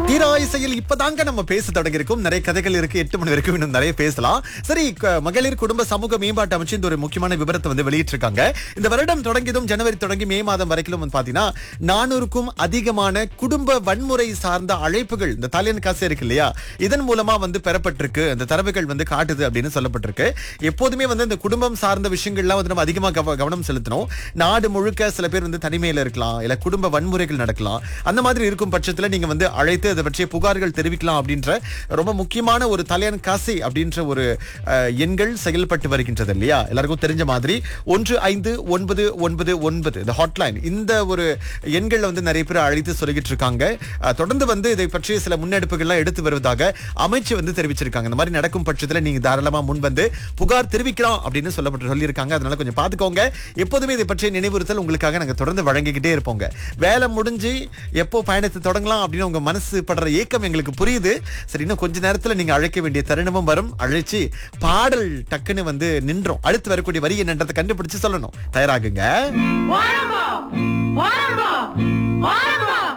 தீராயிசையில் இப்பதாங்க நம்ம பேச தொடங்கியிருக்கோம் நிறைய கதைகள் இருக்கு எட்டு மணி வரைக்கும் இன்னும் நிறைய பேசலாம் சரி க- மகளிர் குடும்ப சமூக மேம்பாட்டு அமைச்சு இந்த ஒரு முக்கியமான விவரத்தை வந்து வெளியிட்டிருக்காங்க இந்த வருடம் தொடங்கியதும் ஜனவரி தொடங்கி மே மாதம் வரைக்கும் வந்து பாத்தீங்கன்னா நானூறுக்கும் அதிகமான குடும்ப வன்முறை சார்ந்த அழைப்புகள் இந்த தாலியன் காசு இருக்கு இல்லையா இதன் மூலமா வந்து பெறப்பட்டிருக்கு அந்த தரவுகள் வந்து காட்டுது அப்படின்னு சொல்லப்பட்டிருக்கு எப்போதுமே வந்து இந்த குடும்பம் சார்ந்த விஷயங்கள்லாம் வந்து நம்ம அதிகமா கவ- கவனம் செலுத்தணும் நாடு முழுக்க சில பேர் வந்து தனிமையில இருக்கலாம் இல்ல குடும்ப வன்முறைகள் நடக்கலாம் அந்த மாதிரி இருக்கும் பட்சத்துல நீங்க வந்து அழைத்து அதை பற்றிய புகார்கள் தெரிவிக்கலாம் அப்படின்ற ரொம்ப முக்கியமான ஒரு தலையன் காசி அப்படின்ற ஒரு அஹ், எண்கள் செயல்பட்டு வருகின்றது இல்லையா எல்லாருக்கும் தெரிஞ்ச மாதிரி ஒன்று ஐந்து ஒன்பது ஒன்பது ஒன்பது இந்த ஹாட்லைன் இந்த ஒரு எண்கள்ல வந்து நிறைய பேர் அழைத்து சொல்லிக்கிட்டு இருக்காங்க அஹ், தொடர்ந்து வந்து இதை பற்றிய சில முன்னெடுப்புகள்லாம் எடுத்து வருவதாக அமைச்சு வந்து தெரிவிச்சிருக்காங்க இந்த மாதிரி நடக்கும் பட்சத்துல நீங்க தாராளமா முன் வந்து புகார் தெரிவிக்கலாம் அப்படின்னு சொல்லப்பட்டு சொல்லியிருக்காங்க அதனால கொஞ்சம் பாத்துக்கோங்க எப்போதுமே இதை பற்றிய நினைவுறுத்தல் உங்களுக்காக நாங்க தொடர்ந்து வழங்கிக்கிட்டே இருப்போங்க வேலை முடிஞ்சு எப்போ பயணத்தை தொடங்கலாம் அப்படின்னு உங்க மனசு படுற ஏக்கம் எங்களுக்கு புரியுது சரி இன்னும் கொஞ்ச நேரத்துல நீங்க அழைக்க வேண்டிய தருணமும் வரும் அழைச்சு பாடல் டக்குன்னு வந்து நின்றோம் அடுத்து வரக்கூடிய வரி என்னன்றதை கண்டுபிடிச்சு சொல்லணும் தயாராகுங்க Waramo! Waramo! Waramo!